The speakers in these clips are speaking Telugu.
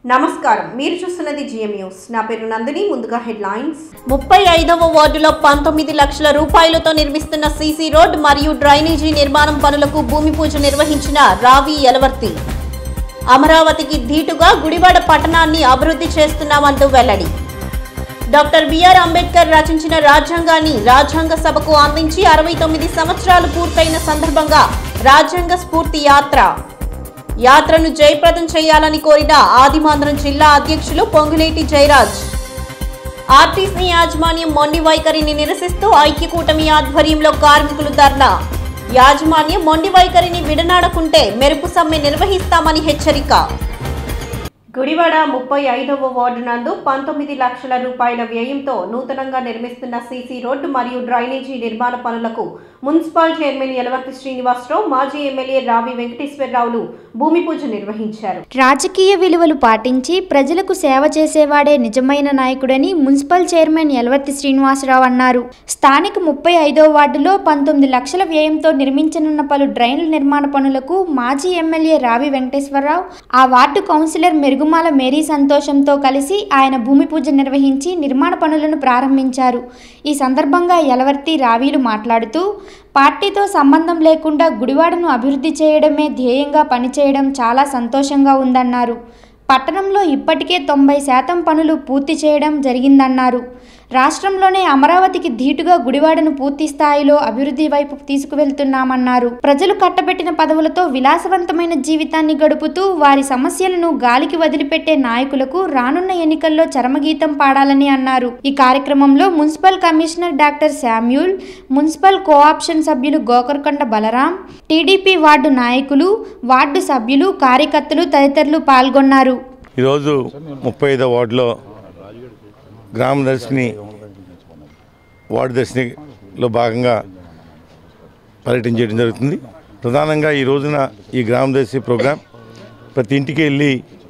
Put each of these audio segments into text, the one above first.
నమస్కారం మీరు చూస్తున్నది జిఎం న్యూస్ నా పేరు నందిని ముందుగా హెడ్లైన్స్ ముప్పై ఐదవ వార్డులో పంతొమ్మిది లక్షల రూపాయలతో నిర్మిస్తున్న సీసీ రోడ్ మరియు డ్రైనేజీ నిర్మాణం పనులకు భూమి పూజ నిర్వహించిన రావి యలవర్తి అమరావతికి ధీటుగా గుడివాడ పట్టణాన్ని అభివృద్ధి చేస్తున్నామంటూ వెల్లడి డాక్టర్ బిఆర్ అంబేద్కర్ రచించిన రాజ్యాంగాన్ని రాజ్యాంగ సభకు అందించి అరవై తొమ్మిది సంవత్సరాలు పూర్తయిన సందర్భంగా రాజ్యాంగ స్ఫూర్తి యాత్ర యాత్రను జయప్రదం చేయాలని కోరిన ఆదిమాంధ్రం జిల్లా అధ్యక్షులు పొంగులేటి జయరాజ్ ఆర్టీసీ యాజమాన్యం మొండి వైఖరిని నిరసిస్తూ ఐక్య కూటమి ఆధ్వర్యంలో కార్మికులు ధర్నా యాజమాన్యం మొండి వైఖరిని విడనాడకుంటే మెరుపు సమ్మె నిర్వహిస్తామని హెచ్చరిక గుడివాడ ముప్పై ఐదవ వార్డు నందు పంతొమ్మిది లక్షల రూపాయల వ్యయంతో నూతనంగా నిర్మిస్తున్న సీసీ రోడ్డు మరియు డ్రైనేజీ నిర్మాణ పనులకు మున్సిపల్ చైర్మన్ యలవర్తి శ్రీనివాసరావు మాజీ ఎమ్మెల్యే రావి వెంకటేశ్వరరావులు భూమి పూజ నిర్వహించారు రాజకీయ విలువలు పాటించి ప్రజలకు సేవ చేసేవాడే నిజమైన నాయకుడని మున్సిపల్ చైర్మన్ యలవర్తి శ్రీనివాసరావు అన్నారు స్థానిక ముప్పై ఐదో వార్డులో పంతొమ్మిది లక్షల వ్యయంతో నిర్మించనున్న పలు డ్రైన్ల నిర్మాణ పనులకు మాజీ ఎమ్మెల్యే రావి వెంకటేశ్వరరావు ఆ వార్డు కౌన్సిలర్ మెరుగుమాల మేరీ సంతోషంతో కలిసి ఆయన భూమి పూజ నిర్వహించి నిర్మాణ పనులను ప్రారంభించారు ఈ సందర్భంగా యలవర్తి రావీలు మాట్లాడుతూ పార్టీతో సంబంధం లేకుండా గుడివాడను అభివృద్ధి చేయడమే ధ్యేయంగా పనిచేయడం చాలా సంతోషంగా ఉందన్నారు పట్టణంలో ఇప్పటికే తొంభై శాతం పనులు పూర్తి చేయడం జరిగిందన్నారు రాష్ట్రంలోనే అమరావతికి ధీటుగా గుడివాడను పూర్తి స్థాయిలో అభివృద్ధి వైపు తీసుకువెళ్తున్నామన్నారు ప్రజలు కట్టబెట్టిన పదవులతో విలాసవంతమైన జీవితాన్ని గడుపుతూ వారి సమస్యలను గాలికి వదిలిపెట్టే నాయకులకు రానున్న ఎన్నికల్లో చరమగీతం పాడాలని అన్నారు ఈ కార్యక్రమంలో municipal commissioner doctor Samuel municipal cooption సభ్యులు గోకర్కొండ బలరాం టీడీపీ వార్డు నాయకులు వార్డు సభ్యులు కార్యకర్తలు తదితరులు పాల్గొన్నారు ఈరోజు ముప్పై ఐదో వార్డులో గ్రామ దర్శిని వార్డు దర్శినిలో భాగంగా పర్యటన చేయడం జరుగుతుంది ప్రధానంగా ఈ రోజున ఈ గ్రామ దర్శి ప్రోగ్రాం ప్రతి ఇంటికి వెళ్ళి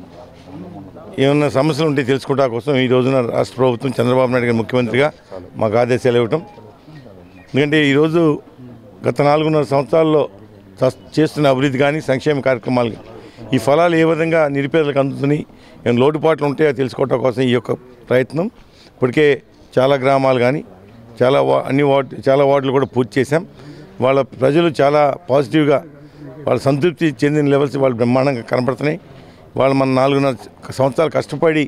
ఏమన్నా సమస్యలు ఉంటే తెలుసుకోవడం కోసం ఈ రోజున రాష్ట్ర ప్రభుత్వం చంద్రబాబు నాయుడు గారు ముఖ్యమంత్రిగా మాకు ఆదేశాలు ఇవ్వటం ఎందుకంటే ఈరోజు గత నాలుగున్నర సంవత్సరాల్లో చస్- చేస్తున్న అభివృద్ధి కానీ సంక్షేమ కార్యక్రమాలు కానీ ఈ ఫలాలు ఏ విధంగా నిరుపేదలకు అందుతున్నాయి ఏమైనా లోటుపాట్లు ఉంటాయో తెలుసుకోవటం కోసం ఈ యొక్క ప్రయత్నం ఇప్పటికే చాలా గ్రామాలు కానీ చాలా వా అన్ని వార్డు చాలా వార్డులు కూడా పూర్తి చేశాం వాళ్ళ ప్రజలు చాలా పాజిటివ్గా వాళ్ళ సంతృప్తి చెందిన లెవెల్స్ వాళ్ళు బ్రహ్మాండంగా కనపడుతున్నాయి వాళ్ళు మన నాలుగున్నర సంవత్సరాలు కష్టపడి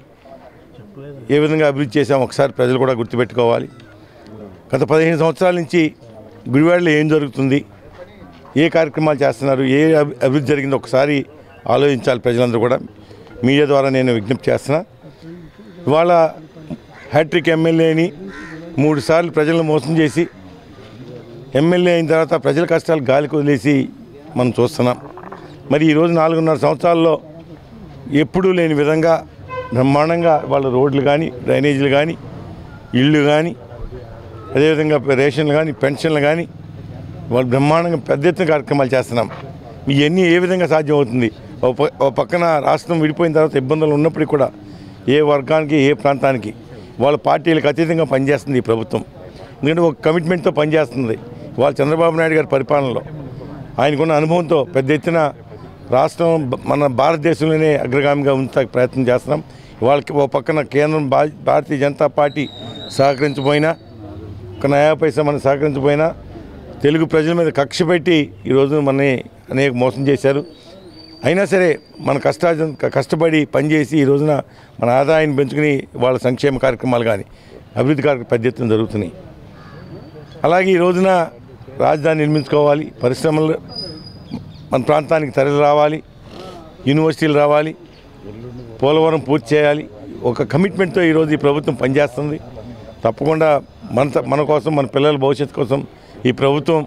ఏ విధంగా అభివృద్ధి చేశాం ఒకసారి ప్రజలు కూడా గుర్తుపెట్టుకోవాలి గత పదిహేను సంవత్సరాల నుంచి గుడివాడలో ఏం జరుగుతుంది ఏ కార్యక్రమాలు చేస్తున్నారు ఏ అభి- అభివృద్ధి జరిగిందో ఒకసారి ఆలోచించాలి ప్రజలందరూ కూడా మీడియా ద్వారా నేను విజ్ఞప్తి చేస్తున్నా ఇవాళ హ్యాట్రిక్ ఎమ్మెల్యేని మూడు సార్లు ప్రజలను మోసం చేసి ఎమ్మెల్యే అయిన తర్వాత ప్రజల కష్టాలు గాలికి వదిలేసి మనం చూస్తున్నాం మరి ఈరోజు నాలుగున్నర సంవత్సరాల్లో ఎప్పుడూ లేని విధంగా బ్రహ్మాండంగా వాళ్ళ రోడ్లు కానీ డ్రైనేజీలు కానీ ఇళ్ళు కానీ అదేవిధంగా రేషన్లు కానీ పెన్షన్లు కానీ వాళ్ళు బ్రహ్మాండంగా పెద్ద ఎత్తున కార్యక్రమాలు చేస్తున్నాం ఇవన్నీ ఏ విధంగా సాధ్యం అవుతుంది ఓ ప- ఓ పక్కన రాష్ట్రం విడిపోయిన తర్వాత ఇబ్బందులు ఉన్నప్పటికీ కూడా ఏ వర్గానికి ఏ ప్రాంతానికి వాళ్ళ పార్టీలకు అతీతంగా పనిచేస్తుంది ఈ ప్రభుత్వం ఎందుకంటే ఒక కమిట్మెంట్తో పనిచేస్తుంది వాళ్ళ చంద్రబాబు నాయుడు గారి పరిపాలనలో ఆయనకున్న అనుభవంతో పెద్ద ఎత్తున రాష్ట్రం బ- మన భారతదేశంలోనే అగ్రగామిగా ఉంచడానికి ప్రయత్నం చేస్తున్నాం వాళ్ళకి ఓ పక్కన కేంద్రం భా- భారతీయ జనతా పార్టీ సహకరించబోయినా ఒక నయా పైసా మనం సహకరించబోయినా తెలుగు ప్రజల మీద కక్ష పెట్టి ఈరోజు మనని అనేక మోసం చేశారు అయినా సరే మన కష్టార్జన కష్టపడి పనిచేసి ఈ రోజున మన ఆదాయాన్ని పెంచుకుని వాళ్ళ సంక్షేమ కార్యక్రమాలు కానీ అభివృద్ధి కార్యక్రమ పెద్ద ఎత్తున జరుగుతున్నాయి అలాగే ఈ రోజున రాజధాని నిర్మించుకోవాలి పరిశ్రమలు మన ప్రాంతానికి తరలి రావాలి యూనివర్సిటీలు రావాలి పోలవరం పూర్తి చేయాలి ఒక కమిట్మెంట్తో ఈరోజు ఈ ప్రభుత్వం పనిచేస్తుంది తప్పకుండా మన త- మన కోసం మన పిల్లల భవిష్యత్తు కోసం ఈ ప్రభుత్వం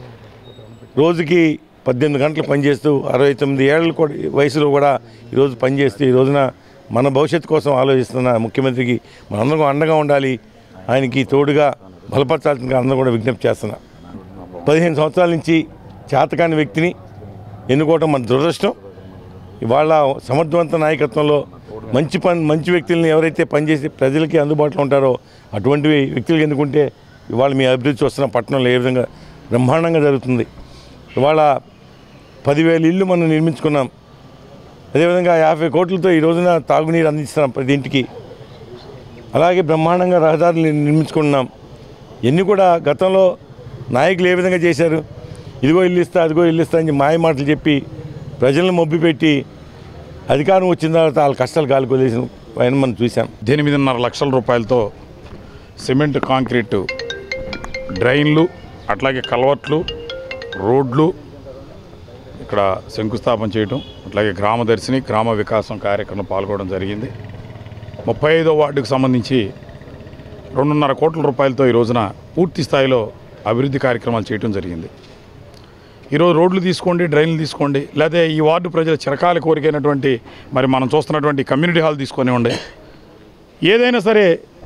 రోజుకి పద్దెనిమిది గంటలు పనిచేస్తూ అరవై తొమ్మిది ఏళ్ళ కూడా వయసులో కూడా ఈరోజు పనిచేస్తూ ఈ రోజున మన భవిష్యత్తు కోసం ఆలోచిస్తున్న ముఖ్యమంత్రికి మనందరం అండగా ఉండాలి ఆయనకి తోడుగా బలపరచాల్సిందిగా అందరూ కూడా విజ్ఞప్తి చేస్తున్నా పదిహేను సంవత్సరాల నుంచి చేతకాని వ్యక్తిని ఎన్నుకోవడం మన దురదృష్టం ఇవాళ సమర్థవంత నాయకత్వంలో మంచి పని మంచి వ్యక్తుల్ని ఎవరైతే పనిచేసి ప్రజలకి అందుబాటులో ఉంటారో అటువంటి వ్యక్తులు ఎన్నుకుంటే ఇవాళ మీ అభివృద్ధి చూస్తున్న పట్టణంలో ఏ విధంగా బ్రహ్మాండంగా జరుగుతుంది ఇవాళ పదివేల ఇళ్ళు మనం నిర్మించుకున్నాం అదేవిధంగా యాభై కోట్లతో ఈ రోజున తాగునీరు అందిస్తున్నాం ప్రతి ఇంటికి అలాగే బ్రహ్మాండంగా రహదారులు నిర్- నిర్మించుకుంటున్నాం ఇవన్నీ కూడా గతంలో నాయకులు ఏ విధంగా చేశారు ఇదిగో ఇల్లు ఇస్తా అదిగో ఇల్లు ఇస్తా అని మాయ మాటలు చెప్పి ప్రజలను మొబ్బిపెట్టి అధికారం వచ్చిన తర్వాత వాళ్ళ కష్టాలు కాలుకోలేసిన పైన మనం చూసాం ఎనిమిదిన్నర లక్షల రూపాయలతో సిమెంట్ కాంక్రీటు డ్రైన్లు అట్లాగే కలవట్లు రోడ్లు ఇక్కడ శంకుస్థాపన చేయడం అట్లాగే గ్రామ దర్శిని గ్రామ వికాసం కార్యక్రమం పాల్గొనడం జరిగింది ముప్పై ఐదో వార్డుకు సంబంధించి రెండున్నర కోట్ల రూపాయలతో ఈ రోజున పూర్తి స్థాయిలో అభివృద్ధి కార్యక్రమాలు చేయడం జరిగింది ఈరోజు రోడ్లు తీసుకోండి డ్రైన్లు తీసుకోండి లేదా ఈ వార్డు ప్రజల చిరకాల కోరికైనటువంటి మరి మనం చూస్తున్నటువంటి కమ్యూనిటీ హాల్ తీసుకొనివ్వండి ఏదైనా సరే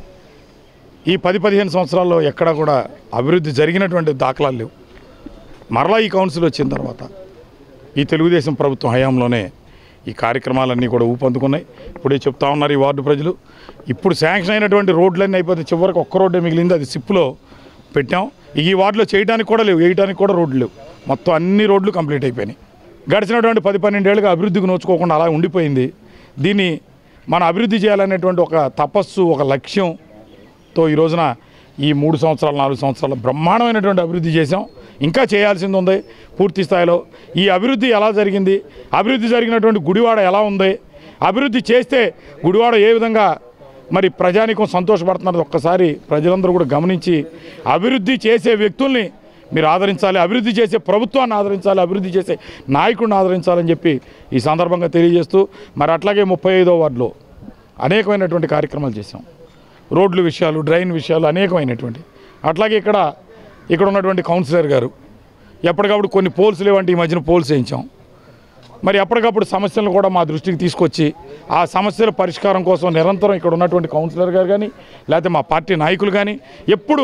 ఈ పది పదిహేను సంవత్సరాల్లో ఎక్కడా కూడా అభివృద్ధి జరిగినటువంటి దాఖలాలు లేవు మరలా ఈ కౌన్సిల్ వచ్చిన తర్వాత ఈ తెలుగుదేశం ప్రభుత్వం హయాంలోనే ఈ కార్యక్రమాలన్నీ కూడా ఊపందుకున్నాయి ఇప్పుడే చెప్తా ఉన్నారు ఈ వార్డు ప్రజలు ఇప్పుడు శాంక్షన్ అయినటువంటి రోడ్లన్నీ అయిపోతే చివరికి ఒక్క రోడ్డే మిగిలింది అది సిప్లో పెట్టాం ఈ వార్డులో చేయడానికి కూడా లేవు వేయడానికి కూడా రోడ్లు లేవు మొత్తం అన్ని రోడ్లు కంప్లీట్ అయిపోయినాయి గడిచినటువంటి పది పన్నెండేళ్ళుగా అభివృద్ధికి నోచుకోకుండా అలా ఉండిపోయింది దీన్ని మనం అభివృద్ధి చేయాలనేటువంటి ఒక తపస్సు ఒక లక్ష్యంతో ఈ రోజున ఈ మూడు సంవత్సరాలు నాలుగు సంవత్సరాలు బ్రహ్మాండమైనటువంటి అభివృద్ధి చేసాం ఇంకా చేయాల్సింది ఉంది పూర్తి స్థాయిలో ఈ అభివృద్ధి ఎలా జరిగింది అభివృద్ధి జరిగినటువంటి గుడివాడ ఎలా ఉంది అభివృద్ధి చేస్తే గుడివాడ ఏ విధంగా మరి ప్రజానికం సంతోషపడుతున్నది ఒక్కసారి ప్రజలందరూ కూడా గమనించి అభివృద్ధి చేసే వ్యక్తుల్ని మీరు ఆదరించాలి అభివృద్ధి చేసే ప్రభుత్వాన్ని ఆదరించాలి అభివృద్ధి చేసే నాయకుడిని ఆదరించాలని చెప్పి ఈ సందర్భంగా తెలియజేస్తూ మరి అట్లాగే ముప్పై ఐదో వార్డులో అనేకమైనటువంటి కార్యక్రమాలు చేశాం రోడ్లు విషయాలు డ్రైన్ విషయాలు అనేకమైనటువంటి అట్లాగే ఇక్కడ ఇక్కడ ఉన్నటువంటి కౌన్సిలర్ గారు ఎప్పటికప్పుడు కొన్ని పోల్స్ లేవంటే ఈ మధ్యన పోల్స్ వేయించాం మరి ఎప్పటికప్పుడు సమస్యలను కూడా మా దృష్టికి తీసుకొచ్చి ఆ సమస్యల పరిష్కారం కోసం నిరంతరం ఇక్కడ ఉన్నటువంటి కౌన్సిలర్ గారు కానీ లేకపోతే మా పార్టీ నాయకులు కానీ ఎప్పుడు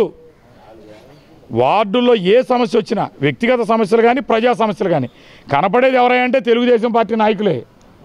వార్డుల్లో ఏ సమస్య వచ్చినా వ్యక్తిగత సమస్యలు కానీ ప్రజా సమస్యలు కానీ కనపడేది ఎవరంటే తెలుగుదేశం పార్టీ నాయకులే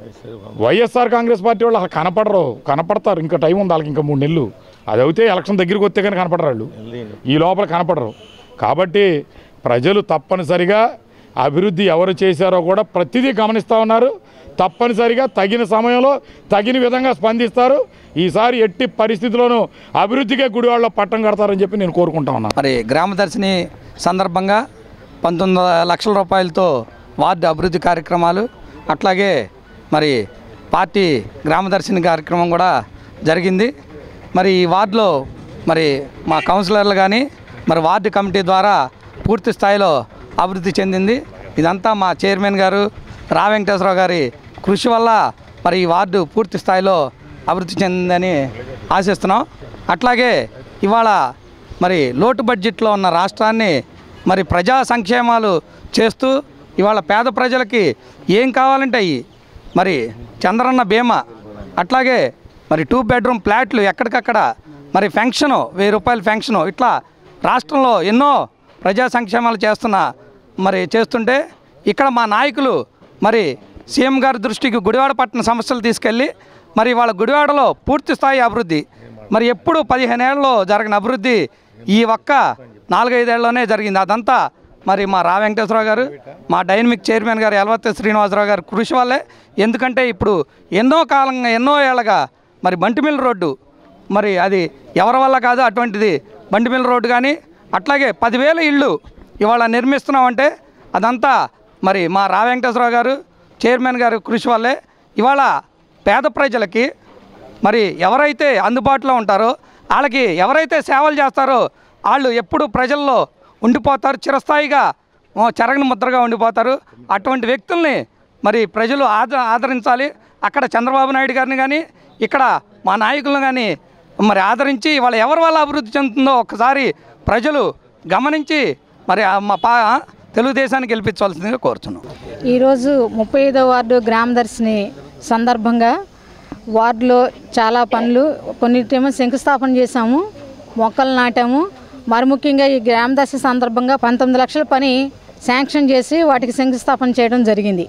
వైఎస్ఆర్ కాంగ్రెస్ పార్టీ వాళ్ళు అసలు కనపడరు కనపడతారు ఇంకా టైం ఉంది వాళ్ళకి ఇంకా మూడు నెలలు అది అయితే ఎలక్షన్ దగ్గరికి వస్తే కానీ కనపడరు వాళ్ళు ఈ లోపల కనపడరు కాబట్టి ప్రజలు తప్పనిసరిగా అభివృద్ధి ఎవరు చేశారో కూడా ప్రతిదీ గమనిస్తూ ఉన్నారు తప్పనిసరిగా తగిన సమయంలో తగిన విధంగా స్పందిస్తారు ఈసారి ఎట్టి పరిస్థితుల్లోనూ అభివృద్ధికే గుడివాడలో పట్టం కడతారని చెప్పి నేను కోరుకుంటా ఉన్నాను మరి గ్రామదర్శిని సందర్భంగా పంతొమ్మిది లక్షల రూపాయలతో వార్డు అభివృద్ధి కార్యక్రమాలు అట్లాగే మరి పార్టీ గ్రామదర్శిని కార్యక్రమం కూడా జరిగింది మరి ఈ వార్డులో మరి మా కౌన్సిలర్లు కానీ మరి వార్డు కమిటీ ద్వారా పూర్తి స్థాయిలో అభివృద్ధి చెందింది ఇదంతా మా చైర్మన్ గారు రా వెంకటేశ్వరరావు గారి కృషి వల్ల మరి ఈ వార్డు పూర్తి స్థాయిలో అభివృద్ధి చెందిందని ఆశిస్తున్నాం అట్లాగే ఇవాళ మరి లోటు బడ్జెట్లో ఉన్న రాష్ట్రాన్ని మరి ప్రజా సంక్షేమాలు చేస్తూ ఇవాళ పేద ప్రజలకి ఏం కావాలంటే అయ్యి మరి చంద్రన్న బీమా అట్లాగే మరి టూ బెడ్రూమ్ ఫ్లాట్లు ఎక్కడికక్కడ మరి ఫెన్షను వెయ్యి రూపాయల ఫెన్షను ఇట్లా రాష్ట్రంలో ఎన్నో ప్రజా సంక్షేమాలు చేస్తున్న మరి చేస్తుంటే ఇక్కడ మా నాయకులు మరి సీఎం గారి దృష్టికి గుడివాడ పట్టణ సమస్యలు తీసుకెళ్ళి మరి వాళ్ళ గుడివాడలో పూర్తి స్థాయి అభివృద్ధి మరి ఎప్పుడు పదిహేనేళ్లలో జరిగిన అభివృద్ధి ఈ ఒక్క నాలుగైదేళ్లలోనే జరిగింది అదంతా మరి మా రా వెంకటేశ్వరరావు గారు మా డైనమిక్ చైర్మన్ గారు ఎలవత్తి శ్రీనివాసరావు గారు కృషి వల్లే ఎందుకంటే ఇప్పుడు ఎన్నో కాలంగా ఎన్నో ఏళ్ళగా మరి బంటిమిల్ రోడ్డు మరి అది ఎవరి వల్ల కాదు అటువంటిది బంటిమిల్ రోడ్డు కానీ అట్లాగే పదివేల ఇళ్ళు ఇవాళ నిర్మిస్తున్నామంటే అదంతా మరి మా రా వెంకటేశ్వరరావు గారు చైర్మన్ గారు కృషి వల్లే ఇవాళ పేద ప్రజలకి మరి ఎవరైతే అందుబాటులో ఉంటారో వాళ్ళకి ఎవరైతే సేవలు చేస్తారో వాళ్ళు ఎప్పుడు ప్రజల్లో ఉండిపోతారు చిరస్థాయిగా ఓ చెరగని ముద్రగా ఉండిపోతారు అటువంటి వ్యక్తుల్ని మరి ప్రజలు ఆద ఆదరించాలి అక్కడ చంద్రబాబు నాయుడు గారిని కానీ ఇక్కడ మా నాయకులను కానీ మరి ఆదరించి వాళ్ళ ఎవరి వల్ల అభివృద్ధి చెందుతుందో ఒక్కసారి ప్రజలు గమనించి మరి ఆ మా పా తెలుగుదేశాన్ని గెలిపించవలసిందిగా కోరుతున్నాం ఈరోజు ముప్పై ఐదో వార్డు గ్రామదర్శిని సందర్భంగా వార్డులో చాలా పనులు కొన్నిటేమో శంకుస్థాపన చేశాము మొక్కలు నాటాము మరి ముఖ్యంగా ఈ గ్రామదర్శి సందర్భంగా పంతొమ్మిది లక్షల పని శాంక్షన్ చేసి వాటికి శంకుస్థాపన చేయడం జరిగింది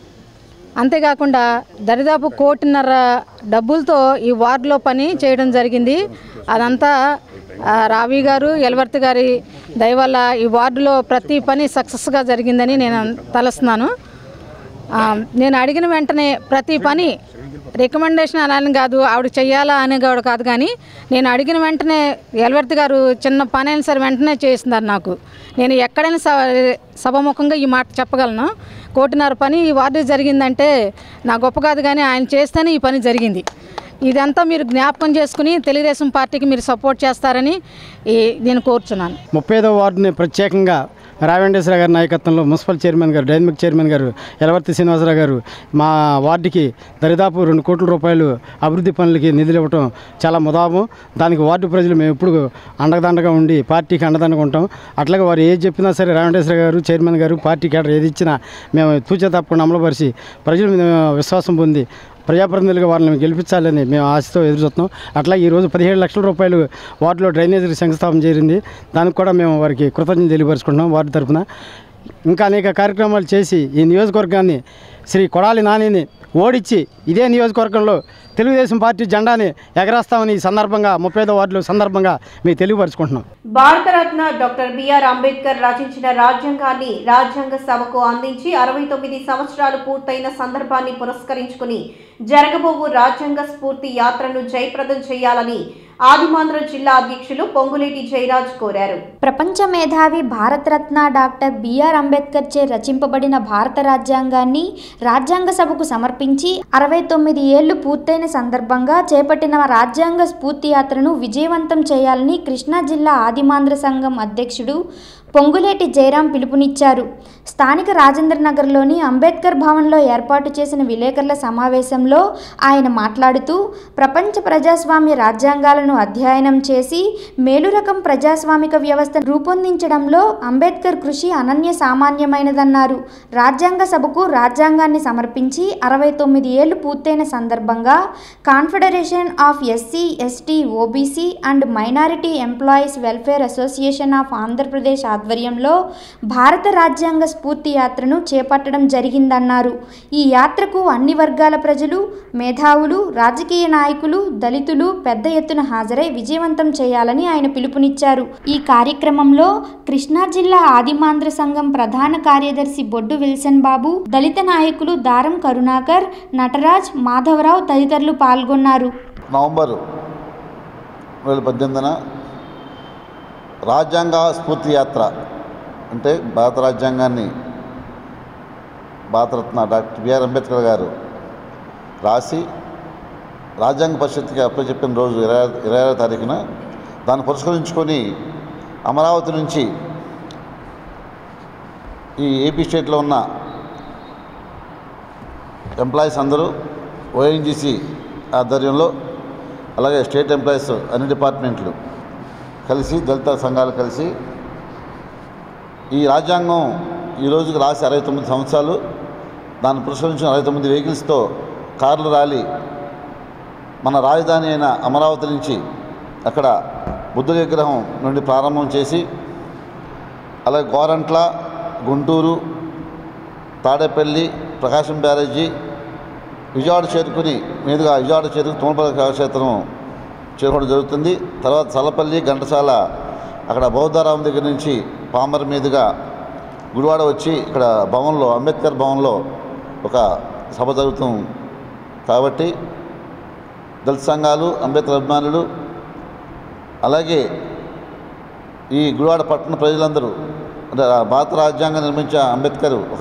అంతేకాకుండా దరిదాపు కోటిన్నర డబ్బులతో ఈ వార్డులో పని చేయడం జరిగింది అదంతా ఆ, రావి గారు ఎలవర్తి గారి దయ వల్ల ఈ వార్డులో ప్రతి పని సక్సెస్గా జరిగిందని నేను తలుస్తున్నాను ఆ, నేను అడిగిన వెంటనే ప్రతి పని రికమెండేషన్ అని కాదు ఆవిడ చెయ్యాలా అని కూడా కాదు కానీ నేను అడిగిన వెంటనే ఎల్వర్తి గారు చిన్న పని అయినా సరే వెంటనే చేస్తున్నారు నాకు నేను ఎక్కడైనా స సభముఖంగా ఈ మాట చెప్పగలను కోటిన్నర పని ఈ వార్డు జరిగిందంటే నా గొప్ప కాదు కానీ ఆయన చేస్తేనే ఈ పని జరిగింది ఇదంతా మీరు జ్ఞాపకం చేసుకుని తెలుగుదేశం పార్టీకి మీరు సపోర్ట్ చేస్తారని ఈ నేను కోరుచున్నాను ముప్పై ఐదో వార్డుని ప్రత్యేకంగా రావేండేశ్వర గారి నాయకత్వంలో మున్సిపల్ చైర్మన్ గారు డైనమిక్ చైర్మన్ గారు ఎలవర్తి శ్రీనివాసరావు గారు మా వార్డుకి దరిదాపు రెండు కోట్ల రూపాయలు అభివృద్ధి పనులకి నిధులు ఇవ్వటం చాలా ముదాము దానికి వార్డు ప్రజలు మేము ఎప్పుడు అండదండగా ఉండి పార్టీకి అండదండగా ఉంటాం అట్లాగే వారు ఏది చెప్పినా సరే రావేండేశ్వర గారు చైర్మన్ గారు పార్టీ కేడర్ ఏది ఇచ్చినా మేము తూచే తప్పకుండా అమలుపరిచి ప్రజల మీద విశ్వాసం పొంది ప్రజాప్రతినిధులుగా వారిని గెలిపించాలని మేము ఆశతో ఎదురు చూస్తున్నాం అట్లా ఈరోజు పదిహేడు లక్షల రూపాయలు వార్డులో డ్రైనేజీకి శంకుస్థాపన చేరింది దానికి కూడా మేము వారికి కృతజ్ఞత తెలియపరుచుకుంటున్నాం వార్డు తరఫున ఇంకా అనేక కార్యక్రమాలు చేసి ఈ నియోజకవర్గాన్ని శ్రీ కొడాలి నానిని ఓడించి ఇదే నియోజకవర్గంలో తెలుగుదేశం పార్టీ జెండాని ఎగరేస్తామని ఈ సందర్భంగా ముప్పై ఐదో వార్డులో సందర్భంగా మీకు తెలియపరుచుకుంటున్నాం భారతరత్న డాక్టర్ బిఆర్ అంబేద్కర్ రచించిన రాజ్యాంగాన్ని రాజ్యాంగ సభకు అందించి అరవై తొమ్మిది సంవత్సరాలు పూర్తయిన సందర్భాన్ని పురస్కరించుకుని జరగబోవు రాజ్యాంగ స్ఫూర్తి యాత్రను జయప్రదం చేయాలని ఆదిమాంధ్ర జిల్లా అధ్యక్షులు పొంగులేటి జయరాజ్ కోరారు ప్రపంచ మేధావి భారతరత్న డాక్టర్ బిఆర్ అంబేద్కర్ చే రచింపబడిన భారత రాజ్యాంగాన్ని రాజ్యాంగ సభకు సమర్పించి అరవై తొమ్మిది ఏళ్లు పూర్తయిన సందర్భంగా చేపట్టిన రాజ్యాంగ స్ఫూర్తి యాత్రను విజయవంతం చేయాలని కృష్ణా జిల్లా ఆదిమాంధ్ర సంఘం అధ్యక్షుడు పొంగులేటి జయరాం పిలుపునిచ్చారు స్థానిక రాజేంద్ర నగర్లోని అంబేద్కర్ భవన్లో ఏర్పాటు చేసిన విలేకరుల సమావేశంలో ఆయన మాట్లాడుతూ ప్రపంచ ప్రజాస్వామ్య రాజ్యాంగాలను అధ్యయనం చేసి మేలు రకం ప్రజాస్వామిక వ్యవస్థ రూపొందించడంలో అంబేద్కర్ కృషి అనన్య సామాన్యమైనదన్నారు రాజ్యాంగ సభకు రాజ్యాంగాన్ని సమర్పించి అరవై తొమ్మిది ఏళ్లు పూర్తయిన సందర్భంగా confederation of SC ST OBC and minority employees welfare association of Andhra Pradesh ఆధ్వర్యంలో భారత రాజ్యాంగ స్ఫూర్తి యాత్రను చేపట్టడం జరిగిందన్నారు ఈ యాత్రకు అన్ని వర్గాల ప్రజలు మేధావులు రాజకీయ నాయకులు దళితులు పెద్ద ఎత్తున హాజరై విజయవంతం చేయాలని ఆయన పిలుపునిచ్చారు ఈ కార్యక్రమంలో కృష్ణా జిల్లా ఆదిమాంధ్ర సంఘం ప్రధాన కార్యదర్శి బొడ్డు విల్సన్ బాబు దళిత నాయకులు దారం కరుణాకర్ నటరాజ్ మాధవరావు తదితరులు పాల్గొన్నారు నవంబర్ రెండు వేల పద్దెనిమిదిన రాజ్యాంగ స్ఫూర్తి యాత్ర అంటే భారత రాజ్యాంగాన్ని భారతరత్న డాక్టర్ బిఆర్ అంబేద్కర్ గారు రాసి రాజ్యాంగ పరిషత్కి అప్పచెప్పిన రోజు ఇరవై ఇరవై ఆరో తారీఖున దాన్ని పురస్కరించుకొని అమరావతి నుంచి ఈ ఏపీ స్టేట్లో ఉన్న ఎంప్లాయీస్ అందరూ ఓఎన్జీసీ ఆధ్వర్యంలో అలాగే స్టేట్ ఎంప్లాయీస్ అన్ని డిపార్ట్మెంట్లు కలిసి దళిత సంఘాలు కలిసి ఈ రాజ్యాంగం ఈ రోజుకి రాసి అరవై తొమ్మిది సంవత్సరాలు దాన్ని పురస్కరించిన అరవై తొమ్మిది వెహికల్స్తో కార్లు ర్యాలీ మన రాజధాని అయిన అమరావతి నుంచి అక్కడ బుద్ధుడి విగ్రహం నుండి ప్రారంభం చేసి అలాగే గోరంట్ల గుంటూరు తాడేపల్లి ప్రకాశం బ్యారేజీ విజయవాడ చేరుకుని మీదుగా విజయవాడ చేరుకుని తుమ్మపల్లి కళాక్షేత్రం చేరుకోవడం జరుగుతుంది తర్వాత చల్లపల్లి ఘంటసాల అక్కడ బౌద్ధరామం దగ్గర నుంచి పామర్ మీదుగా గుడివాడ వచ్చి ఇక్కడ భవన్లో అంబేద్కర్ భవన్లో ఒక సభ జరుగుతుంది కాబట్టి దళిత సంఘాలు అంబేద్కర్ అభిమానులు అలాగే ఈ గుడివాడ పట్టణ ప్రజలందరూ అంటే భారత రాజ్యాంగం నిర్మించిన అంబేద్కర్ ఒక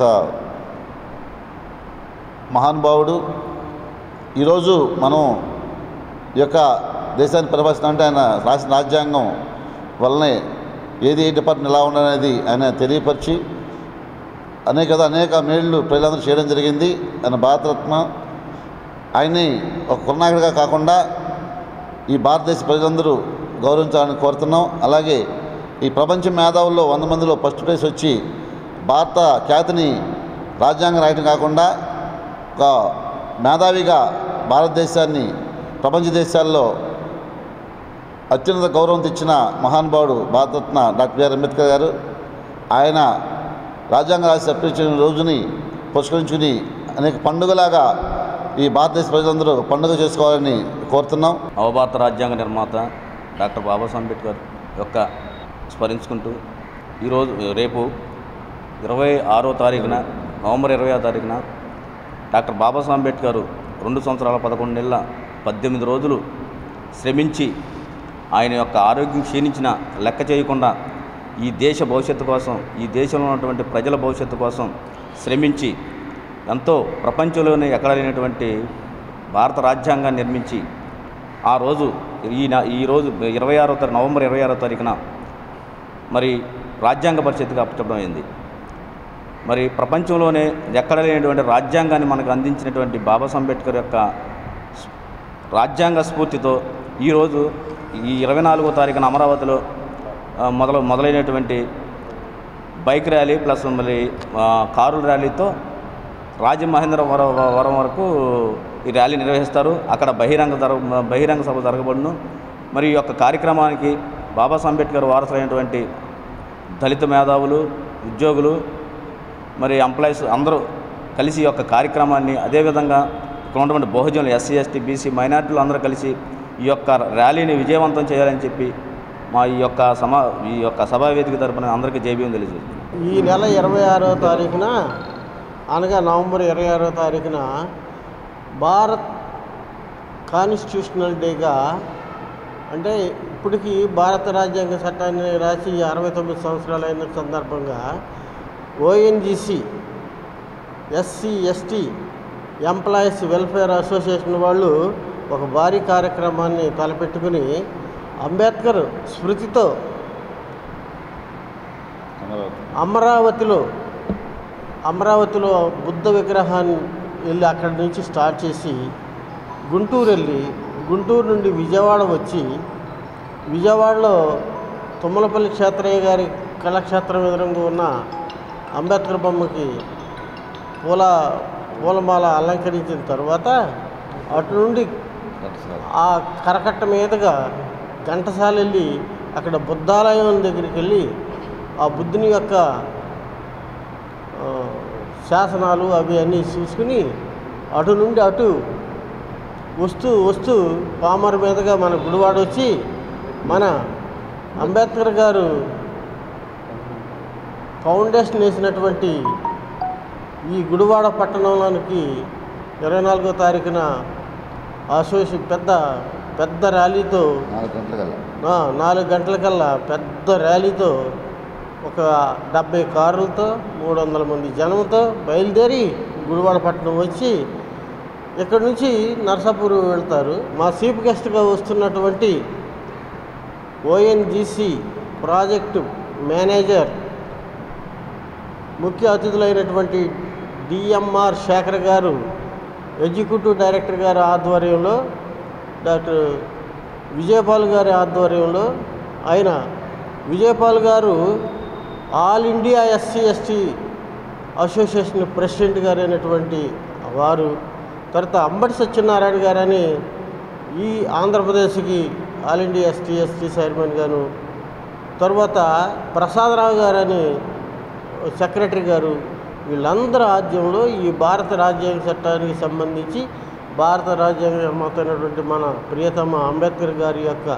మహానుభావుడు ఈరోజు మనం ఈ యొక్క దేశాన్ని పరిపాలిస్తున్నా అంటే ఆయన రాసిన రాజ్యాంగం వల్లనే ఏది ఏ డిపార్ట్మెంట్ ఎలా ఉండాలనేది ఆయన తెలియపరిచి అనేక అనేక మేళ్ళు ప్రజలందరూ చేయడం జరిగింది ఆయన భారతరత్న ఆయన్ని ఒక కుర్నాకుడిగా కాకుండా ఈ భారతదేశ ప్రజలందరూ గౌరవించాలని కోరుతున్నాం అలాగే ఈ ప్రపంచ మేధావుల్లో వంద మందిలో ఫస్ట్ ప్లేస్ వచ్చి భారత ఖ్యాతిని రాజ్యాంగం రాయటం కాకుండా ఒక మేధావిగా భారతదేశాన్ని ప్రపంచ దేశాల్లో అత్యున్నత గౌరవం తెచ్చిన మహానుభావుడు భారతరత్న డాక్టర్ బిఆర్ అంబేద్కర్ గారు ఆయన రాజ్యాంగ రాసి అర్పించిన రోజుని పురస్కరించుకుని అనేక పండుగలాగా ఈ భారతదేశ ప్రజలందరూ పండుగ చేసుకోవాలని కోరుతున్నాం నవభారత రాజ్యాంగ నిర్మాత డాక్టర్ బాబాసాహెబ్ అంబేద్కర్ యొక్క స్మరించుకుంటూ ఈరోజు రేపు ఇరవై ఆరో తారీఖున నవంబర్ ఇరవై ఆరో తారీఖున డాక్టర్ బాబాసాహెబ్ అంబేద్కర్ రెండు సంవత్సరాల పదకొండు నెలల పద్దెనిమిది రోజులు శ్రమించి ఆయన యొక్క ఆరోగ్యం క్షీణించిన లెక్క చేయకుండా ఈ దేశ భవిష్యత్తు కోసం ఈ దేశంలో ఉన్నటువంటి ప్రజల భవిష్యత్తు కోసం శ్రమించి ఎంతో ప్రపంచంలోనే ఎక్కడ లేనటువంటి భారత రాజ్యాంగాన్ని నిర్మించి ఆ రోజు ఈ నా- ఈ రోజు ఇరవై ఆరో తారీఖు నవంబర్ ఇరవై ఆరో తారీఖున మరి రాజ్యాంగ పరిషత్తుగా అప్పచెప్పడం అయింది మరి ప్రపంచంలోనే ఎక్కడ లేనటువంటి రాజ్యాంగాన్ని మనకు అందించినటువంటి బాబాసాహెబ్ అంబేద్కర్ యొక్క స్- రాజ్యాంగ స్ఫూర్తితో ఈరోజు ఈ ఇరవై నాలుగో తారీఖున అమరావతిలో ఆ, మొదలు మొదలైనటువంటి బైక్ ర్యాలీ ప్లస్ మళ్ళీ ఆ, కారుల ర్యాలీతో రాజమహేంద్రవరం వరం వరకు ఈ ర్యాలీ నిర్వహిస్తారు అక్కడ బహిరంగ జరగ బహిరంగ సభ జరగబడును మరి ఈ యొక్క కార్యక్రమానికి బాబాసాహెబ్ అంబేద్కర్ వారసులైనటువంటి దళిత మేధావులు ఉద్యోగులు మరి ఎంప్లాయీస్ అందరూ కలిసి ఈ యొక్క కార్యక్రమాన్ని అదేవిధంగా ఇక్కడ ఉన్నటువంటి బహుజనులు ఎస్సీ ఎస్టీ బీసీ మైనార్టీలు అందరూ కలిసి ఈ యొక్క ర్యాలీని విజయవంతం చేయాలని చెప్పి మా ఈ యొక్క సమా ఈ యొక్క సభా వేదిక తరపున అందరికీ జైబీయం తెలియజేస్తుంది ఈ నెల ఇరవై ఆరో తారీఖున అనగా నవంబర్ ఇరవై ఆరో తారీఖున భారత్ కాన్స్టిట్యూషనల్ డేగా అంటే ఇప్పటికీ భారత రాజ్యాంగ చట్టాన్ని రాసి అరవై తొమ్మిది సంవత్సరాలు అయిన సందర్భంగా ONGC SC ST employees welfare association వాళ్ళు ఒక భారీ కార్యక్రమాన్ని తలపెట్టుకుని అంబేద్కర్ స్మృతితో అమరావతిలో అమరావతిలో బుద్ధ విగ్రహాన్ని వెళ్ళి అక్కడి నుంచి స్టార్ట్ చేసి గుంటూరు వెళ్ళి గుంటూరు నుండి విజయవాడ వచ్చి విజయవాడలో తుమ్మలపల్లి క్షేత్రయ్య గారి కళాక్షేత్రం ఎదురుగా ఉన్న అంబేద్కర్ బొమ్మకి పూల పూలమాల అలంకరించిన తర్వాత అటు నుండి ఆ కరకట్ట మీదుగా ఘంటసాల వెళ్ళి అక్కడ బుద్ధాలయం దగ్గరికి వెళ్ళి ఆ బుద్ధుని యొక్క ఆ, శాసనాలు అవి అన్నీ చూసుకుని అటు నుండి అటు వస్తూ వస్తూ పామర్ మీదుగా మన గుడివాడ వచ్చి మన అంబేద్కర్ గారు ఫౌండేషన్ వేసినటువంటి ఈ గుడివాడ పట్టణంలోనికి ఇరవై నాలుగో తారీఖున అసోసియేషన్ పెద్ద పెద్ద ర్యాలీతో ఆ, నాలుగు గంటలకల్లా పెద్ద ర్యాలీతో ఒక డెబ్బై కారులతో మూడు వందల మంది జనంతో బయలుదేరి గుడివాడ పట్టణం వచ్చి ఇక్కడ నుంచి నర్సాపూర్ వెళ్తారు మా చీఫ్ గెస్ట్గా వస్తున్నటువంటి ఓఎన్జీసీ ప్రాజెక్టు మేనేజర్ ముఖ్య అతిథులైనటువంటి డిఎంఆర్ శేఖర్ గారు ఎగ్జిక్యూటివ్ డైరెక్టర్ గారి ఆధ్వర్యంలో డాక్టర్ విజయపాల్ గారి ఆధ్వర్యంలో ఆయన విజయపాల్ గారు all India SC ST association president గారు అయినటువంటి వారు తర్వాత అంబటి సత్యనారాయణ గారని ఈ ఆంధ్రప్రదేశ్కి all India ST ST chairman గాను తర్వాత ప్రసాదరావు గారని సెక్రటరీ గారు వీళ్ళందరి ఆద్యంలో ఈ భారత రాజ్యాంగ చట్టానికి సంబంధించి భారత రాజ్యాంగ నిర్మాత అయినటువంటి మన ప్రియతమ అంబేద్కర్ గారి యొక్క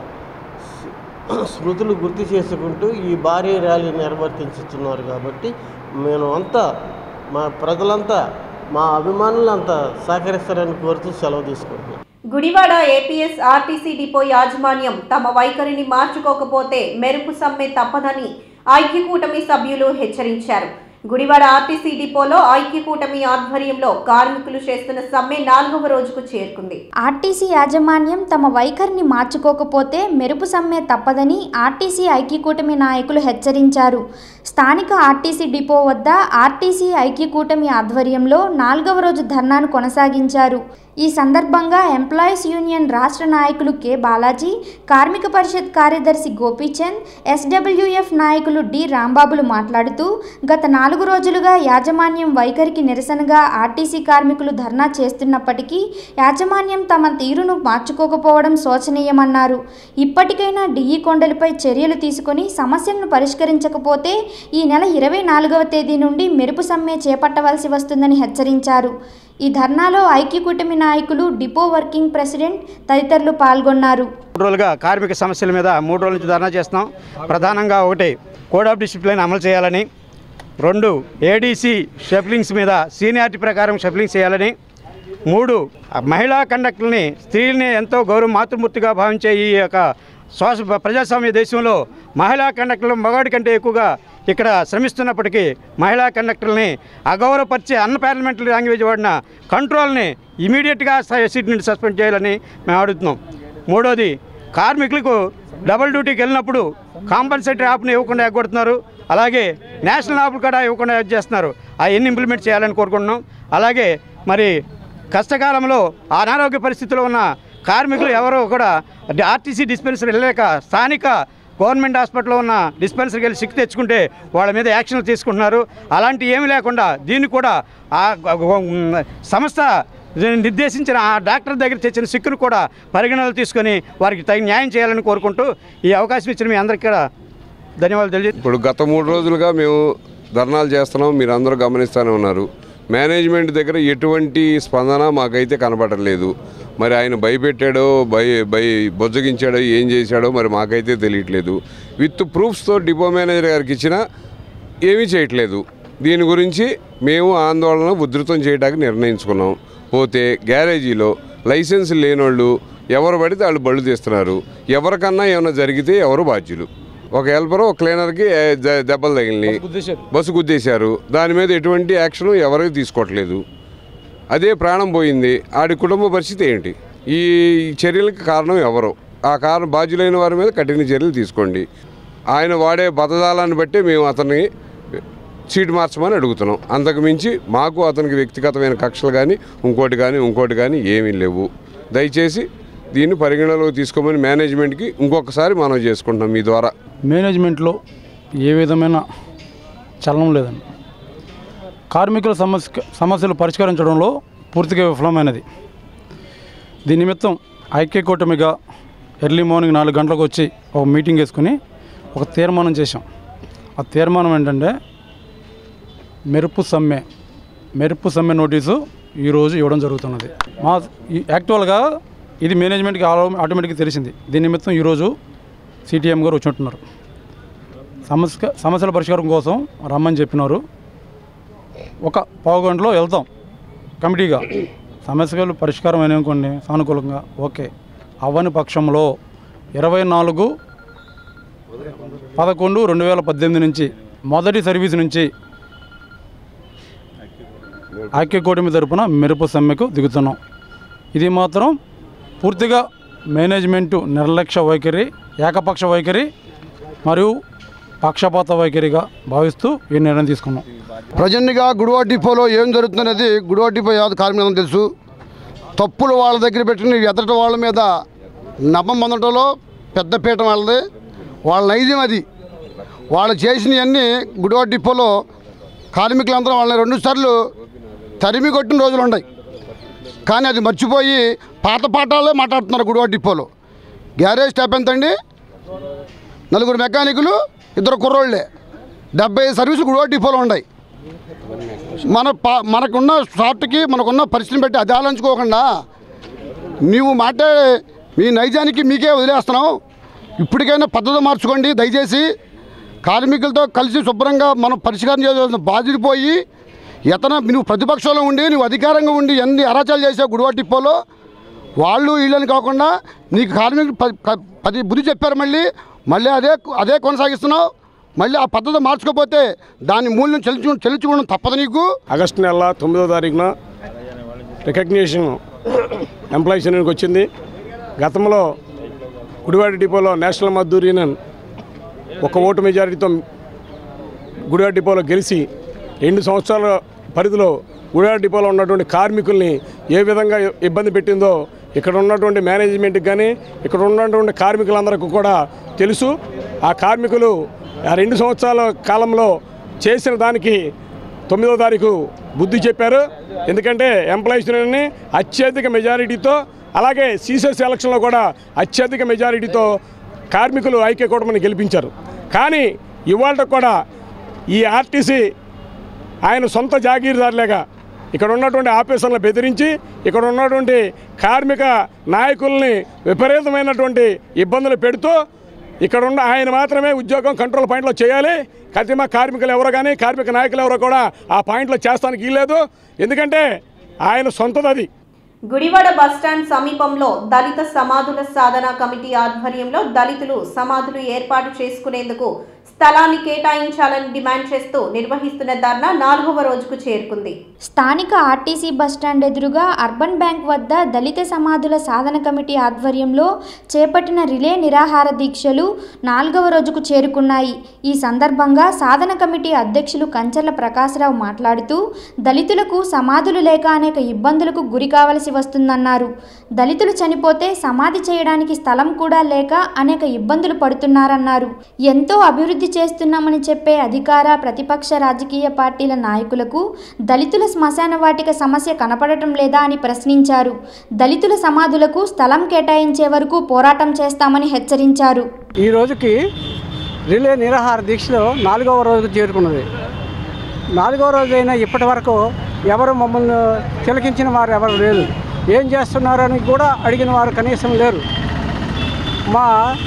స్- స్మృతులు గుర్తు చేసుకుంటూ ఈ భారీ ర్యాలీ నిర్వర్తించుతున్నారు కాబట్టి మేము అంతా మా ప్రజలంతా మా అభిమానులంతా సహకరిస్తారని కోరుతూ సెలవు తీసుకుంటున్నాం గుడివాడ ఏపీఎస్ ఆర్టీసీ డిపో యాజమాన్యం తమ వైఖరిని మార్చుకోకపోతే మెరుపు సమ్మె తప్పదని ఐక్యకూటమి సభ్యులు హెచ్చరించారు గుడివాడ ఆర్టీసీ డిపోలో ఐక్యకూటమి ఆధ్వర్యంలో కార్మికులు చేస్తున్న సమ్మె నాలుగవ రోజుకు చేరుకుంది ఆర్టీసీ యాజమాన్యం తమ వైఖరిని మార్చుకోకపోతే మెరుపు సమ్మె తప్పదని ఆర్టీసీ ఐక్యకూటమి నాయకులు హెచ్చరించారు స్థానిక ఆర్టీసీ డిపో వద్ద ఆర్టీసీ ఐక్యకూటమి ఆధ్వర్యంలో నాలుగవ రోజు ధర్నాను కొనసాగించారు ఈ సందర్భంగా ఎంప్లాయీస్ యూనియన్ రాష్ట్ర నాయకులు కె బాలాజీ కార్మిక పరిషత్ కార్యదర్శి గోపీచంద్ ఎస్డబ్ల్యూఎఫ్ నాయకులు డి రాంబాబులు మాట్లాడుతూ గత నాలుగు రోజులుగా యాజమాన్యం వైఖరికి నిరసనగా ఆర్టీసీ కార్మికులు ధర్నా చేస్తున్నప్పటికీ యాజమాన్యం తమ తీరును మార్చుకోకపోవడం శోచనీయమన్నారు ఇప్పటికైనా డిఈ కొండలపై చర్యలు తీసుకొని సమస్యలను పరిష్కరించకపోతే ఈ నెల ఇరవై నాలుగవ తేదీ నుండి మెరుపు సమ్మె చేపట్టవలసి వస్తుందని హెచ్చరించారు ఈ ధర్నాలో ఐక్యకూటమి నాయకులు డిపో వర్కింగ్ ప్రెసిడెంట్ తదితరులు పాల్గొన్నారు మూడు రోజులుగా కార్మిక సమస్యల మీద మూడు రోజుల నుంచి ధర్నా చేస్తున్నాం ప్రధానంగా ఒకటి కోడ్ ఆఫ్ డిసిప్లిన్ అమలు చేయాలని రెండు ఏడీసీ షఫ్లింగ్స్ మీద సీనియారిటీ ప్రకారం షఫ్లింగ్స్ చేయాలని మూడు మహిళా కండక్టర్ని స్త్రీల్ని ఎంతో గౌరవ మాతృమూర్తిగా భావించే ఈ యొక్క శ్వాస ప్రజాస్వామ్య దేశంలో మహిళా కండక్టర్లు మగవాడి కంటే ఎక్కువగా ఇక్కడ శ్రమిస్తున్నప్పటికీ మహిళా కండక్టర్ని అగౌరవపరిచే అన్ పార్లమెంటరీ లాంగ్వేజ్ వాడిన కంట్రోల్ని ఇమీడియట్గా సీట్ నుండి సస్పెండ్ చేయాలని మేము అడుగుతున్నాం మూడోది కార్మికులకు డబుల్ డ్యూటీకి వెళ్ళినప్పుడు కాంపన్సేటరీ యాప్ని ఇవ్వకుండా ఎగ్గొడుతున్నారు అలాగే నేషనల్ యాప్లు కూడా ఇవ్వకుండా చేస్తున్నారు అవన్నీ ఇంప్లిమెంట్ చేయాలని కోరుకుంటున్నాం అలాగే మరి కష్టకాలంలో అనారోగ్య పరిస్థితిలో ఉన్న కార్మికులు ఎవరో కూడా ఆర్టీసీ డిస్పెన్సరీ వెళ్ళలేక స్థానిక గవర్నమెంట్ హాస్పిటల్లో ఉన్న డిస్పెన్సరీకి వెళ్ళి సిక్ తెచ్చుకుంటే వాళ్ళ మీద యాక్షన్లు తీసుకుంటున్నారు అలాంటి ఏమీ లేకుండా దీన్ని కూడా ఆ సంస్థ నిర్దేశించిన ఆ డాక్టర్ దగ్గర తెచ్చిన సిక్కును కూడా పరిగణనలు తీసుకొని వారికి తగిన న్యాయం చేయాలని కోరుకుంటూ ఈ అవకాశం ఇచ్చిన మీ అందరికీ కూడా ధన్యవాదాలు తెలియ ఇప్పుడు గత మూడు రోజులుగా మేము ధర్నాలు చేస్తున్నాం మీరు అందరూ గమనిస్తూనే ఉన్నారు మేనేజ్మెంట్ దగ్గర ఎటువంటి స్పందన మాకైతే కనబడలేదు మరి ఆయన భయపెట్టాడో భయ భయ బొజ్జగించాడో ఏం చేశాడో మరి మాకైతే తెలియట్లేదు విత్ ప్రూఫ్స్తో డిపో మేనేజర్ గారికి ఇచ్చినా ఏమీ చేయట్లేదు దీని గురించి మేము ఆందోళన ఉధృతం చేయడానికి నిర్ణయించుకున్నాం పోతే గ్యారేజీలో లైసెన్స్ లేనోళ్ళు ఎవరు పడితే వాళ్ళు బళ్ళు తీస్తున్నారు ఎవరికన్నా ఏమైనా జరిగితే ఎవరు బాధ్యులు ఒక హెల్పర్ ఒక క్లీనర్కి ఏ, జ- దెబ్బలు తగిలినాయి బస్సు గుద్దేశారు దాని మీద ఎటువంటి యాక్షన్ ఎవరికి తీసుకోవట్లేదు అదే ప్రాణం పోయింది ఆడి కుటుంబ పరిస్థితి ఏంటి ఈ చర్యలకు కారణం ఎవరు ఆ కారణం బాధ్యులైన వారి మీద కఠిన చర్యలు తీసుకోండి ఆయన వాడే పదజాలాన్ని బట్టి మేము అతన్ని సీటు మార్చమని అడుగుతున్నాం అంతకు మించి మాకు అతనికి వ్యక్తిగతమైన కక్షలు కానీ ఇంకోటి కానీ ఇంకోటి కానీ ఏమీ లేవు దయచేసి దీన్ని పరిగణలోకి తీసుకోమని మేనేజ్మెంట్కి ఇంకొకసారి మనం చేసుకుంటున్నాం మీ ద్వారా మేనేజ్మెంట్లో ఏ విధమైన చలనం లేదండి కార్మికుల సమస్య సమస్యలు పరిష్కరించడంలో పూర్తిగా విఫలమైనది దీని నిమిత్తం ఐక్య కూటమిగా ఎర్లీ మార్నింగ్ నాలుగు గంటలకు వచ్చి ఒక మీటింగ్ వేసుకుని ఒక తీర్మానం చేశాం ఆ తీర్మానం ఏంటంటే మెరుపు సమ్మె మెరుపు సమ్మె నోటీసు ఈరోజు ఇవ్వడం జరుగుతున్నది మా ఈ యాక్చువల్గా ఇది మేనేజ్మెంట్కి ఆలో- ఆటోమేటిక్గా తెలిసింది దీని నిమిత్తం ఈరోజు సిటిఎం గారు వచ్చినట్టున్నారు సమస్య సమస్యల పరిష్కారం కోసం రమ్మని చెప్పినారు ఒక పావు గంటలో వెళ్తాం కమిటీగా సమస్యలు పరిష్కారం అయిననుకోండి సానుకూలంగా ఓకే అవ్వని పక్షంలో ఇరవై నాలుగు పదకొండు రెండు వేల పద్దెనిమిది నుంచి మొదటి సర్వీస్ నుంచి ఐక్య కూటమి తరపున మెరుపు సమ్మెకు దిగుతున్నాం ఇది మాత్రం పూర్తిగా మేనేజ్మెంటు నిర్లక్ష్య వైఖరి ఏకపక్ష వైఖరి మరియు పక్షపాత వైఖరిగా భావిస్తూ ఈ నిర్ణయం తీసుకున్నాం ప్రజెంట్గా గుడివా డిపోలో ఏం జరుగుతుందనేది గుడివా డిపో యాద కార్మికులకు తెలుసు తప్పులు వాళ్ళ దగ్గర పెట్టిన ఎదట వాళ్ళ మీద నమ్మం పొందడంలో పెద్ద పీఠం వాళ్ళది వాళ్ళ నైజం అది వాళ్ళు చేసినవన్నీ గుడివా డిపోలో కార్మికులందరూ వాళ్ళని రెండు సార్లు తరిమి కొట్టిన రోజులు ఉన్నాయి కానీ అది మర్చిపోయి పాత పాఠాలే మాట్లాడుతున్నారు గుడివా డిపోలో గ్యారేజ్ స్టాప్ ఎంత అండి నలుగురు మెకానికులు ఇద్దరు కుర్రోళ్ళే డెబ్బై ఐదు సర్వీసులు గుడివా డిపోలో ఉన్నాయి మన పా మనకున్న షార్ట్కి మనకున్న పరిస్థితిని బట్టి అది ఆలోచించుకోకుండా నీవు మాట్లాడే మీ నైజానికి మీకే వదిలేస్తున్నాం ఇప్పటికైనా పద్ధతి మార్చుకోండి దయచేసి కార్మికులతో కలిసి శుభ్రంగా మనం పరిష్కారం చేయాల్సిన బాధ్యత పోయి ఎతన నువ్వు ప్రతిపక్షంలో ఉండి నువ్వు అధికారంగా ఉండి ఎన్ని అరాచాలు చేసావు గుడివా డిపోలో వాళ్ళు వీళ్ళని కాకుండా నీకు కార్మికులు ప- ప- పది బుద్ధి చెప్పారు మళ్ళీ మళ్ళీ అదే అదే కొనసాగిస్తున్నావు మళ్ళీ ఆ పద్ధతి మార్చుకోకపోతే దాని మూల్యం చెల్లించు చెల్లించుకోవడం తప్పదు నీకు ఆగస్టు నెల తొమ్మిదో తారీఖున రికగ్నిషన్ ఎంప్లాయీస్ యూనియన్కి వచ్చింది గతంలో గుడివాడ డిపోలో నేషనల్ మద్దూర్ యూనియన్ ఒక ఓటు మెజారిటీతో గుడివాడ డిపోలో గెలిచి రెండు సంవత్సరాల పరిధిలో గుడివాడ డిపోలో ఉన్నటువంటి కార్మికుల్ని ఏ విధంగా ఇబ్బంది పెట్టిందో ఇక్కడ ఉన్నటువంటి మేనేజ్మెంట్కి కానీ ఇక్కడ ఉన్నటువంటి కార్మికులందరికీ కూడా తెలుసు ఆ కార్మికులు ఆ రెండు సంవత్సరాల కాలంలో చేసిన దానికి తొమ్మిదో తారీఖు బుద్ధి చెప్పారు ఎందుకంటే ఎంప్లాయీస్ యూనియన్ని అత్యధిక మెజారిటీతో అలాగే సీసెస్ ఎలక్షన్లో కూడా అత్యధిక మెజారిటీతో కార్మికులు ఐక్య కూటమిని గెలిపించారు కానీ ఇవాళ కూడా ఈ ఆర్టీసీ ఆయన సొంత జాగీర్దారులేగా ఇక్కడ ఉన్నటువంటి ఆఫీసర్లను బెదిరించి ఇక్కడ ఉన్నటువంటి కార్మిక నాయకుల్ని విపరీతమైనటువంటి ఇబ్బందులు పెడుతూ ఇక్కడ ఉన్న ఆయన మాత్రమే ఉద్యోగం కంట్రోల్ పాయింట్లో చేయాలి కతిమ కార్మికులు ఎవరు కానీ కార్మిక నాయకులు ఎవరు కూడా ఆ పాయింట్లో చేస్తానికి వీల్లేదు ఎందుకంటే ఆయన సొంతది అది గుడివాడ బస్టాండ్ సమీపంలో దళిత సమాధుల సాధన కమిటీ ఆధ్వర్యంలో దళితులు సమాధులు ఏర్పాటు చేసుకునేందుకు స్థలాన్ని కేటాయించాలని డిమాండ్ చేస్తూ నిర్వహిస్తున్న ధర్నా నాలుగవ రోజుకు చేరుకుంది స్థానిక ఆర్టీసీ బస్టాండ్ ఎదురుగా అర్బన్ బ్యాంక్ వద్ద దళిత సమాధుల సాధన కమిటీ ఆధ్వర్యంలో చేపట్టిన రిలే నిరాహార దీక్షలు నాలుగవ రోజుకు చేరుకున్నాయి ఈ సందర్భంగా సాధన కమిటీ అధ్యక్షులు కంచర్ల ప్రకాశరావు మాట్లాడుతూ దళితులకు సమాధులు లేక అనేక ఇబ్బందులకు గురి కావలసి వస్తుందన్నారు దళితులు చనిపోతే సమాధి చేయడానికి స్థలం కూడా లేక అనేక ఇబ్బందులు పడుతున్నారన్నారు ఎంతో అభివృద్ధి చేస్తున్నామని చెప్పే అధికార ప్రతిపక్ష రాజకీయ పార్టీల నాయకులకు దళితుల శ్మశాన వాటిక సమస్య కనపడటం లేదా అని ప్రశ్నించారు దళితుల సమాధులకు స్థలం కేటాయించే వరకు పోరాటం చేస్తామని హెచ్చరించారు ఈ రోజుకి రిలే నిరాహార దీక్షలో నాలుగవ రోజుకు చేరుకున్నది నాలుగవ రోజు అయినా ఇప్పటి వరకు ఎవరు మమ్మల్ని తిలకించిన వారు ఎవరు లేరు ఏం చేస్తున్నారని కూడా అడిగిన వారు కనీసం లేరు మా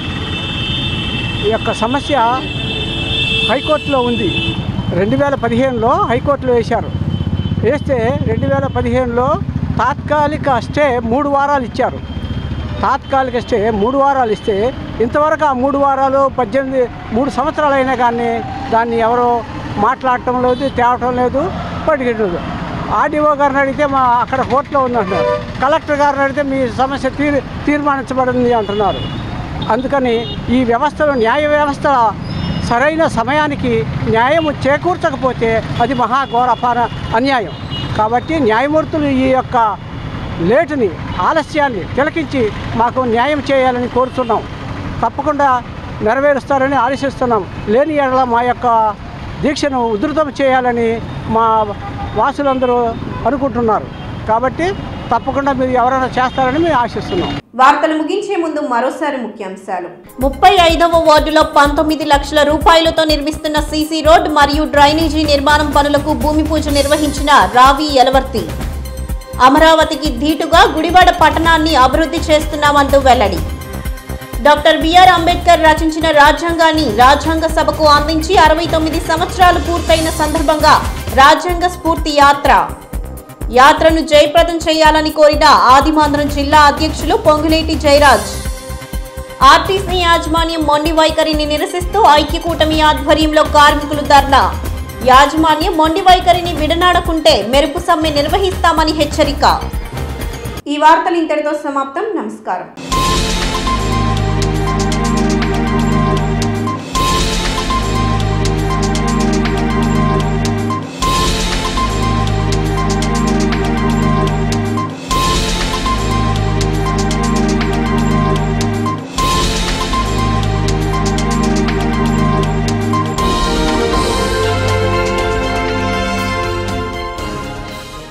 యొక్క సమస్య హైకోర్టులో ఉంది రెండు వేల పదిహేనులో హైకోర్టులో వేశారు వేస్తే రెండు వేల పదిహేనులో తాత్కాలిక స్టే మూడు వారాలు ఇచ్చారు తాత్కాలిక స్టే మూడు వారాలు ఇస్తే ఇంతవరకు ఆ మూడు వారాలు పద్దెనిమిది మూడు సంవత్సరాలు అయినా కానీ దాన్ని ఎవరో మాట్లాడటం లేదు తేవటం లేదు పట్టుకెట్టలేదు ఆర్డీఓ గారిని అడిగితే మా అక్కడ కోర్టులో ఉందంటున్నారు కలెక్టర్ గారిని అడిగితే మీ సమస్య తీర్ తీర్మానించబడింది అంటున్నారు అందుకని ఈ వ్యవస్థలో న్యాయ వ్యవస్థ సరైన సమయానికి న్యాయం చేకూర్చకపోతే అది మహాఘోర అపార అన్యాయం కాబట్టి న్యాయమూర్తులు ఈ యొక్క లేటుని ఆలస్యాన్ని తిలకించి మాకు న్యాయం చేయాలని కోరుతున్నాం తప్పకుండా నెరవేరుస్తారని ఆశిస్తున్నాం లేని ఎడల మా యొక్క దీక్షను ఉధృతం చేయాలని మా వాసులందరూ అనుకుంటున్నారు కాబట్టి తప్పకుండా మీరు ఎవరైనా చేస్తారని మేము ఆశిస్తున్నాం వార్తలు ముగించే ముందు మరోసారి ముఖ్యాంశాలు ముప్పై ఐదవ వార్డులో పంతొమ్మిది లక్షల రూపాయలతో నిర్మిస్తున్న సీసీ రోడ్ మరియు డ్రైనేజీ నిర్మాణం పనులకు భూమి పూజ నిర్వహించిన రావి యలవర్తి అమరావతికి ధీటుగా గుడివాడ పట్టణాన్ని అభివృద్ధి చేస్తున్నామంటూ వెల్లడి డాక్టర్ బిఆర్ అంబేద్కర్ రచించిన రాజ్యాంగాన్ని రాజ్యాంగ సభకు అందించి అరవై తొమ్మిది సంవత్సరాలు పూర్తయిన సందర్భంగా రాజ్యాంగ స్ఫూర్తి యాత్ర యాత్రను జయప్రదం చేయాలని కోరిన ఆదిమాంధ్రం జిల్లా అధ్యక్షులు పొంగులేటి జయరాజ్ ఆర్టీసీ యాజమాన్యం మొండి వైఖరిని నిరసిస్తూ ఐక్య కూటమి ఆధ్వర్యంలో కార్మికులు ధర్నా యాజమాన్యం మొండి వైఖరిని విడనాడకుంటే మెరుపు సమ్మె నిర్వహిస్తామని హెచ్చరిక ఈ వార్తలు ఇంతటితో సమాప్తం నమస్కారం